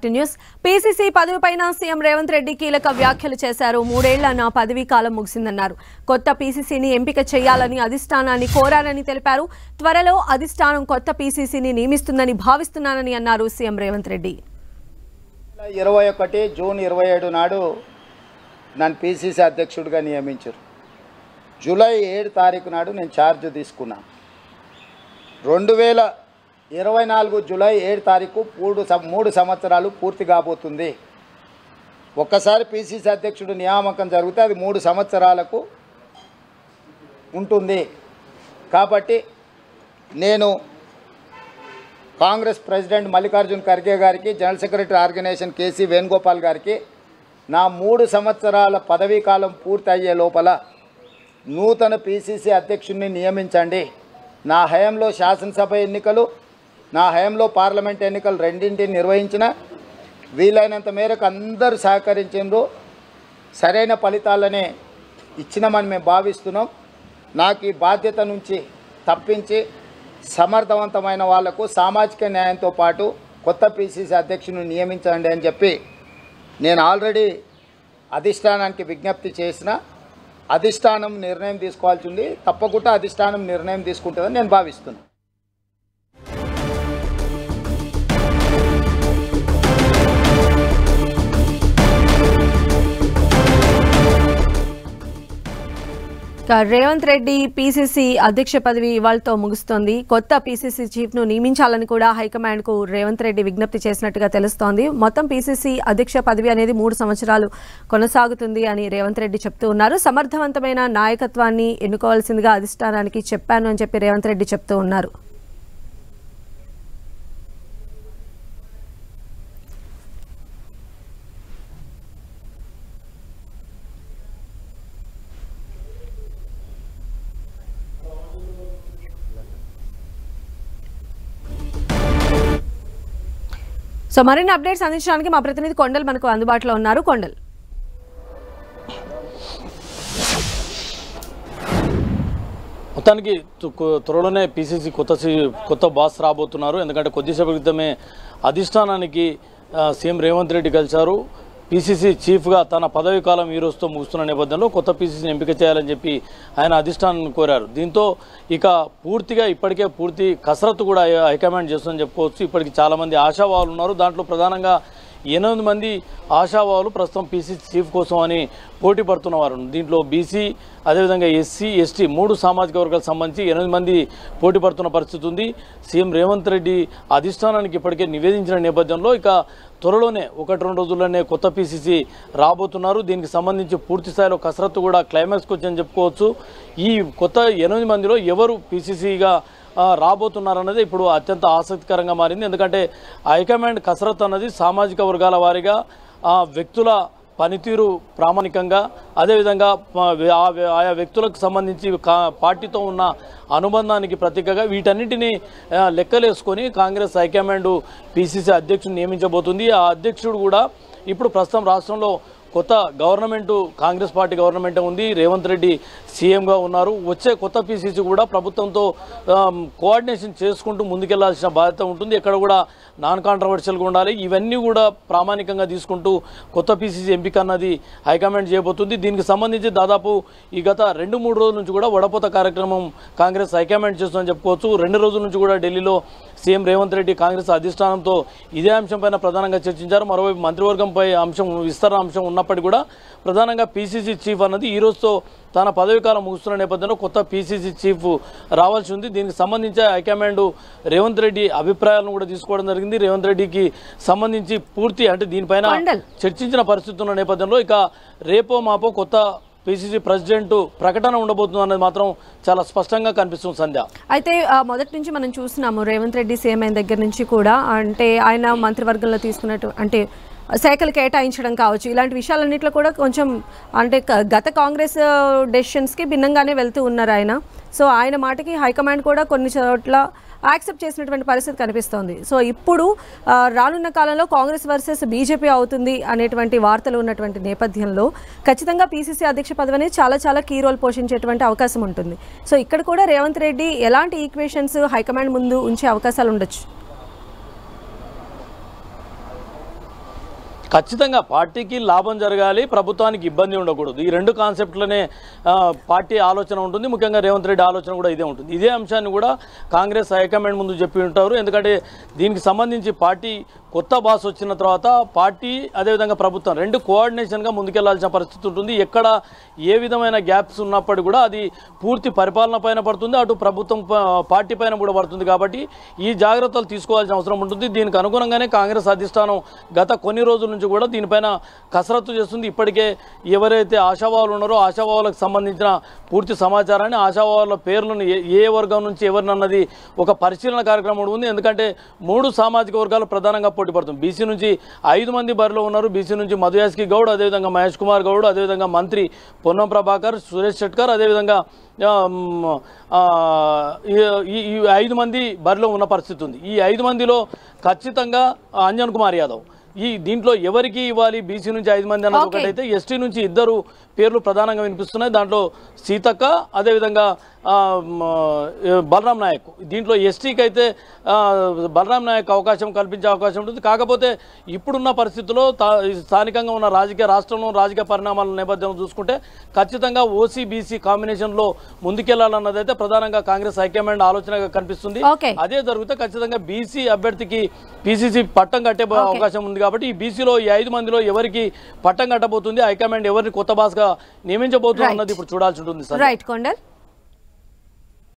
To news PCC పదవిపైన CM Revanth Reddy కీలక వ్యాఖ్యలు చేశారు మూడేళ్ల నా పదవీ కాలం ముగిసిందన్నారు కొత్త పీసీసీని ఎంపిక చేయాలని అధిష్టానాన్ని కోరానని తెలిపారు త్వరలో అధిష్టానం కొత్త పీసీసీని నియమిస్తుందని భావిస్తున్నానని అన్నారు సీఎం రేవంత్ రెడ్డి ఇరవై ఒకటి జూన్ ఇరవై ఏడు నాడు నన్ను పిసిసి అధ్యక్షుడిగా నియమించారు జూలై ఏడు తారీఖు నాడు నేను ఛార్జ్ తీసుకున్నా రెండు వేల ఇరవై నాలుగు జూలై ఏడు తారీఖు మూడు సం- మూడు సంవత్సరాలు పూర్తి కాబోతుంది ఒక్కసారి పిసిసి అధ్యక్షుడు నియామకం జరిగితే అది మూడు సంవత్సరాలకు ఉంటుంది కాబట్టి నేను కాంగ్రెస్ ప్రెసిడెంట్ మల్లికార్జున్ ఖర్గే గారికి general secretary organisation KC Venugopal గారికి నా మూడు సంవత్సరాల పదవీ కాలం పూర్తి అయ్యే లోపల నూతన పిసిసి అధ్యక్షుడిని నియమించండి నా హయాంలో శాసనసభ ఎన్నికలు నా హయాంలో పార్లమెంట్ ఎన్నికలు రెండింటిని నిర్వహించిన వీలైనంత మేరకు అందరూ సహకరించిండ్రు సరైన ఫలితాలనే ఇచ్చినామని మేము భావిస్తున్నాం నాకు ఈ బాధ్యత నుంచి తప్పించి సమర్థవంతమైన వాళ్లకు సామాజిక న్యాయంతో పాటు కొత్త పిసిసి అధ్యక్షుని నియమించండి అని చెప్పి నేను ఆల్రెడీ అధిష్టానానికి విజ్ఞప్తి చేసిన అధిష్టానం నిర్ణయం తీసుకోవాల్సి ఉంది తప్పకుండా అధిష్టానం నిర్ణయం తీసుకుంటుందని నేను భావిస్తున్నాను ఇక రేవంత్ రెడ్డి పీసీసీ అధ్యక్ష పదవి ఇవాళతో ముగుస్తోంది కొత్త పీసీసీ చీఫ్ ను నియమించాలని కూడా హైకమాండ్ కు రేవంత్ రెడ్డి విజ్ఞప్తి చేసినట్టుగా తెలుస్తోంది మొత్తం పీసీసీ అధ్యక్ష పదవి అనేది మూడు సంవత్సరాలు కొనసాగుతుంది అని రేవంత్ రెడ్డి చెప్తూ ఉన్నారు సమర్థవంతమైన నాయకత్వాన్ని ఎన్నుకోవాల్సిందిగా అధిష్టానానికి చెప్పాను అని చెప్పి రేవంత్ రెడ్డి చెప్తూ ఉన్నారు సో మరిన్ని అప్డేట్స్ అందించడానికి మా ప్రతినిధి కొండల్ మనకు అందుబాటులో ఉన్నారు కొండల్ మొత్తానికి తు- కు- త్వరలోనే పీసీసీ కొత్త సి- కొత్త బాస్ రాబోతున్నారు ఎందుకంటే కొద్దిసేపు క్రితమే అధిష్టానానికి ఆ, సీఎం రేవంత్ రెడ్డి కలిశారు పీసీసీ చీఫ్గా తన పదవీ కాలం ఈ రోజుతో ముగుస్తున్న నేపథ్యంలో కొత్త పీసీసీని ఎంపిక చేయాలని చెప్పి ఆయన అధిష్టానాన్ని కోరారు దీంతో ఇక పూర్తిగా ఇప్పటికే పూర్తి కసరత్తు కూడా హై- హైకమాండ్ చేస్తుందని చెప్పుకోవచ్చు ఇప్పటికి చాలామంది ఆశావాహులు ఉన్నారు దాంట్లో ప్రధానంగా ఎనిమిది మంది ఆశావాహులు ప్రస్తుతం పీసీసీ చీఫ్ కోసం అని పోటీ పడుతున్నవారు దీంట్లో బీసీ అదేవిధంగా ఎస్సీ ఎస్టీ మూడు సామాజిక వర్గాలకు సంబంధించి ఎనిమిది మంది పోటీ పడుతున్న పరిస్థితి ఉంది సీఎం రేవంత్ రెడ్డి అధిష్టానానికి ఇప్పటికే నివేదించిన నేపథ్యంలో ఇక త్వరలోనే ఒకటి రెండు రోజుల్లోనే కొత్త పీసీసీ రాబోతున్నారు దీనికి సంబంధించి పూర్తి స్థాయిలో కసరత్తు కూడా క్లైమాక్స్కి వచ్చని చెప్పుకోవచ్చు ఈ కొత్త ఎనిమిది మందిలో ఎవరు పీసీసీగా ఆ, రాబోతున్నారన్నది ఇప్పుడు అత్యంత ఆసక్తికరంగా మారింది ఎందుకంటే హైకమాండ్ కసరత్ అన్నది సామాజిక వర్గాల వారీగా ఆ, వ్యక్తుల పనితీరు ప్రామాణికంగా అదేవిధంగా ఆ, ఆ- ఆయా వ్యక్తులకు సంబంధించి కా- పార్టీతో ఉన్న అనుబంధానికి ప్రతీకగా వీటన్నిటిని ఆ, లెక్కలేసుకొని కాంగ్రెస్ హైకమాండ్ పిసిసి అధ్యక్షుడిని నియమించబోతుంది ఆ అధ్యక్షుడు కూడా ఇప్పుడు ప్రస్తుతం రాష్ట్రంలో కొత్త గవర్నమెంట్ కాంగ్రెస్ పార్టీ గవర్నమెంట్ ఉంది రేవంత్ రెడ్డి సీఎంగా ఉన్నారు వచ్చే కొత్త పీసీసీ కూడా ప్రభుత్వంతో ఆమ్, కోఆర్డినేషన్ చేసుకుంటూ ముందుకెళ్లాల్సిన బాధ్యత ఉంటుంది ఎక్కడ కూడా నాన్ కాంట్రవర్షియల్గా ఉండాలి ఇవన్నీ కూడా ప్రామాణికంగా తీసుకుంటూ కొత్త పీసీసీ ఎంపిక అన్నది హైకమాండ్ చేయబోతుంది దీనికి సంబంధించి దాదాపు ఈ గత రెండు మూడు రోజుల నుంచి కూడా వడపోత కార్యక్రమం కాంగ్రెస్ హైకమాండ్ చేస్తుందని చెప్పుకోవచ్చు రెండు రోజుల నుంచి కూడా ఢిల్లీలో సీఎం రేవంత్ రెడ్డి కాంగ్రెస్ అధిష్టానంతో ఇదే అంశంపైన ప్రధానంగా చర్చించారు మరోవైపు మంత్రివర్గంపై అంశం విస్తరణ అంశం ఉన్నప్పటికీ కూడా ప్రధానంగా పీసీసీ చీఫ్ అన్నది ఈ రోజుతో తన పదవి కాలం ముగుస్తున్న నేపథ్యంలో కొత్త పీసీసీ చీఫ్ రావాల్సి ఉంది దీనికి సంబంధించి హైకమాండ్ రేవంత్ రెడ్డి అభిప్రాయాలను కూడా తీసుకోవడం జరిగింది రేవంత్ రెడ్డికి సంబంధించి పూర్తి అంటే దీనిపైన మండల్. చర్చించిన పరిస్థితి ఉన్న నేపథ్యంలో ఇక రేపో మాపో కొత్త పీసీసీ ప్రెసిడెంట్ ప్రకటన ఉండబోతుంది అనేది మాత్రం చాలా స్పష్టంగా కనిపిస్తుంది సంధ్య అయితే ఆ, మొదటి నుంచి మనం చూస్తున్నాము రేవంత్ రెడ్డి సీఎం అయిన దగ్గర నుంచి కూడా అంటే ఆయన మంత్రివర్గంలో తీసుకున్నట్టు అంటే శాఖలు కేటాయించడం కావచ్చు ఇలాంటి విషయాలన్నింటిలో కూడా కొంచెం అంటే క- గత కాంగ్రెస్ డెసిషన్స్కి భిన్నంగానే వెళ్తూ ఉన్నారు ఆయన సో ఆయన మాటకి హైకమాండ్ కూడా కొన్ని చోట్ల యాక్సెప్ట్ చేసినటువంటి పరిస్థితి కనిపిస్తోంది సో ఇప్పుడు ఆ, రానున్న కాలంలో కాంగ్రెస్ వర్సెస్ బీజేపీ అవుతుంది అనేటువంటి వార్తలు ఉన్నటువంటి నేపథ్యంలో ఖచ్చితంగా పీసీసీ అధ్యక్ష పదవి అనేది చాలా చాలా కీ రోల్ పోషించేటువంటి అవకాశం ఉంటుంది సో ఇక్కడ కూడా రేవంత్ రెడ్డి ఎలాంటి ఈక్వేషన్స్ హైకమాండ్ ముందు ఉంచే అవకాశాలు ఉండొచ్చు ఖచ్చితంగా పార్టీకి లాభం జరగాలి ప్రభుత్వానికి ఇబ్బంది ఉండకూడదు ఈ రెండు కాన్సెప్ట్లనే ఆ, పార్టీ ఆలోచన ఉంటుంది ముఖ్యంగా రేవంత్ రెడ్డి ఆలోచన కూడా ఇదే ఉంటుంది ఇదే అంశాన్ని కూడా కాంగ్రెస్ హైకమాండ్ ముందు చెప్పి ఉంటారు ఎందుకంటే దీనికి సంబంధించి పార్టీ కొత్త బాస్ వచ్చిన తర్వాత పార్టీ అదేవిధంగా ప్రభుత్వం రెండు కోఆర్డినేషన్గా ముందుకెళ్లాల్సిన పరిస్థితి ఉంటుంది ఎక్కడ ఏ విధమైన గ్యాప్స్ ఉన్నప్పటికీ కూడా అది పూర్తి పరిపాలన పైన పడుతుంది అటు ప్రభుత్వం ప- పార్టీ పైన కూడా పడుతుంది కాబట్టి ఈ జాగ్రత్తలు తీసుకోవాల్సిన అవసరం ఉంటుంది దీనికి అనుగుణంగానే కాంగ్రెస్ అధిష్టానం గత కొన్ని రోజుల నుంచి కూడా దీనిపైన కసరత్తు చేస్తుంది ఇప్పటికే ఎవరైతే ఆశావాహులు ఉన్నారో ఆశావాహులకు సంబంధించిన పూర్తి సమాచారాన్ని ఆశావాహుల పేర్లను ఏ ఏ వర్గం నుంచి ఎవరినన్నది ఒక పరిశీలన కార్యక్రమం ఉంది ఎందుకంటే మూడు సామాజిక వర్గాలు ప్రధానంగా పోటీ పడుతుంది బీసీ నుంచి ఐదు మంది బరిలో ఉన్నారు బీసీ నుంచి మధుయాస్కి గౌడ్ అదేవిధంగా మహేష్ కుమార్ గౌడ్ అదేవిధంగా మంత్రి పొన్నం ప్రభాకర్ సురేష్ షెట్కర్ అదేవిధంగా ఆ, మ్, ఆ, ఈ- ఈ ఈ ఐదు మంది బరిలో ఉన్న పరిస్థితి ఉంది ఈ ఐదు మందిలో ఖచ్చితంగా అంజన్ కుమార్ యాదవ్ ఈ దీంట్లో ఎవరికి ఇవ్వాలి బీసీ నుంచి ఐదు మంది అన్నది Okay. ఒకటైతే ఎస్టీ నుంచి ఇద్దరు పేర్లు ప్రధానంగా వినిపిస్తున్నాయి దాంట్లో సీతక్క అదేవిధంగా ఆ, మ, ఏ, బలరాం నాయక్ దీంట్లో ఎస్టీకి అయితే ఆ, బలరాం నాయక్ అవకాశం కల్పించే అవకాశం ఉంటుంది కాకపోతే ఇప్పుడున్న పరిస్థితుల్లో తా- ఈ స్థానికంగా ఉన్న రాజకీయ రాష్ట్రంలో రాజకీయ పరిణామాల నేపథ్యంలో చూసుకుంటే ఖచ్చితంగా ఓసీ బీసీ కాంబినేషన్లో ముందుకెళ్లాలన్నది అయితే ప్రధానంగా కాంగ్రెస్ హైకమాండ్ ఆలోచనగా కనిపిస్తుంది Okay. అదే జరిగితే ఖచ్చితంగా బీసీ అభ్యర్థికి పీసీసీ పట్టం కట్టే అవకాశం ఉంది కాబట్టి ఈ బీసీలో ఈ ఐదు మందిలో ఎవరికి పట్టం కట్టబోతుంది హైకమాండ్ ఎవరిని కొత్త బాస్గా నియమించబోతుంది Right. అన్నది ఇప్పుడు చూడాల్సి ఉంటుంది సార్ రైట్ కొండల్